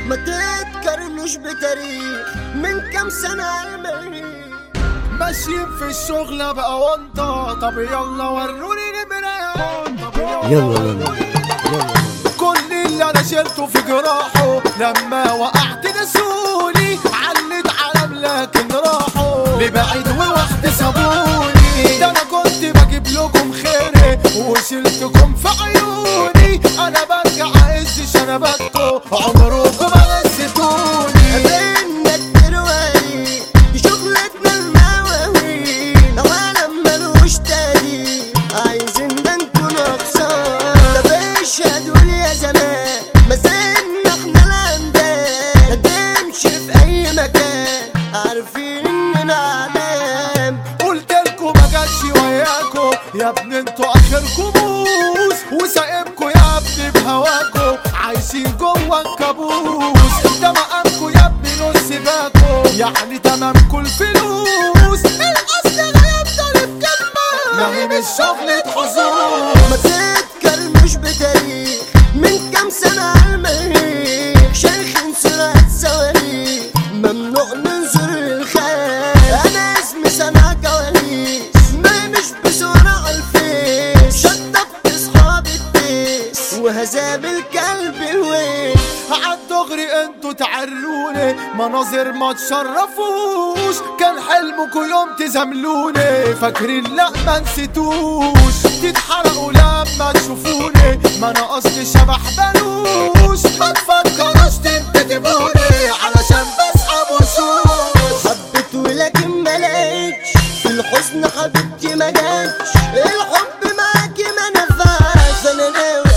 ما تتكرمش بتاريخ من كام سنة عالمريخ ماشيين في الشغل بقى وانطة طب يلا وروني نمرة طب يلا يلا يلا كل اللي انا شلته في جراحه لما وقعت نسوني علت علم لكن راحوا لبعيد ووقت سابوني ده انا كنت بجيب لكم خيري وشلتكم في عيوني انا برجع اعز شنباتكم عمركم ما نسيتوني منك تروالي دي شغلتنا المواويل لو عالم ملوش تاني عايزين ده نكون اقصار طب اشهد قول يا زمان ما زلنا احنا الاندال تمشي في اي مكان عارفين اننا علام قلت لكم ما جاتش وياكم يا ابني انتوا اخركم موس وسايبكم يا ابني بهواكم عايشين جوه الكابوس ده مقامكم يا ابني نص باكم يعني تمامكم الفلوس الاصل هيفضل بكلمه ما هي مش شغلة حظوظ ما تتكلمش بتاريخ من كام سنة عالمريخ شيخ سرعة صواريخ ممنوع ننظر للخيال أنا اسمي سنة كواليس ما مش بسرعة الفيس شطبت صحابي التيس وهزام الكلب الويل عالدغري انتوا تعروني مناظر ما تشرفوش كان حلمكم يوم تزاملوني فاكرين لا ما نسيتوش تتحرقوا لما تشوفوني ما انا اصلي شبح بلوش ما تفكروش تنتدبوني علشان بسحب وشوش حبيت ولكن ما لقيتش في الحزن حبيبتي ما جاتش الحب معاكي ما نفعش انا ناوي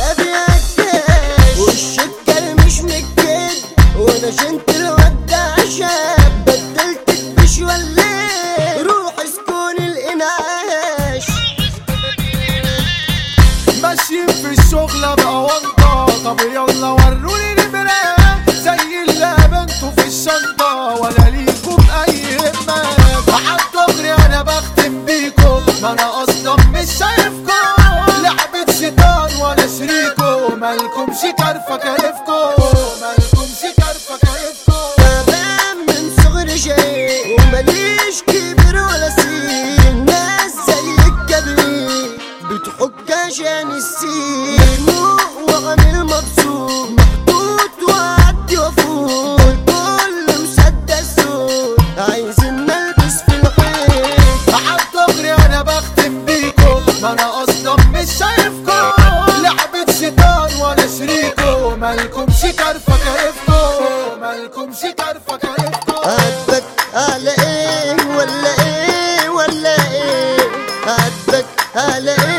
ابيعك والشكر مش مكد وانا شنت الواد ده عشان بدلتك بشواليه روح اسكن الانعاش ماشيين في الشغل بقى وانطة طب يلا وروني نمرة زي اللي بنتوا في الشنطة ولا ليكم أي همة عالدغري أنا بختم بيكم ما أنا أصلا مش شايفكم لعبة شيطان ولا شريكو مالكمش كارفة كيفكم مالكمش كارفة كيفكم تعبان من صغر شيء ومليش كبر ولا سين ناس زي الكبريت بتحك عشان السين مخنوق وعامل مبسوط محطوط وعدي وفوق الكل مسدس سود عايزين نلبس في الحيط عالدغري انا بختم بيكم ما انا اصلا مش شايفكم لعبة شيطان ولا شريكو مالكمش كارفة كيفكم مالكمش كارفة كيفكم عاتبك على ايه ولا ايه ولا ايه عاتبك على ايه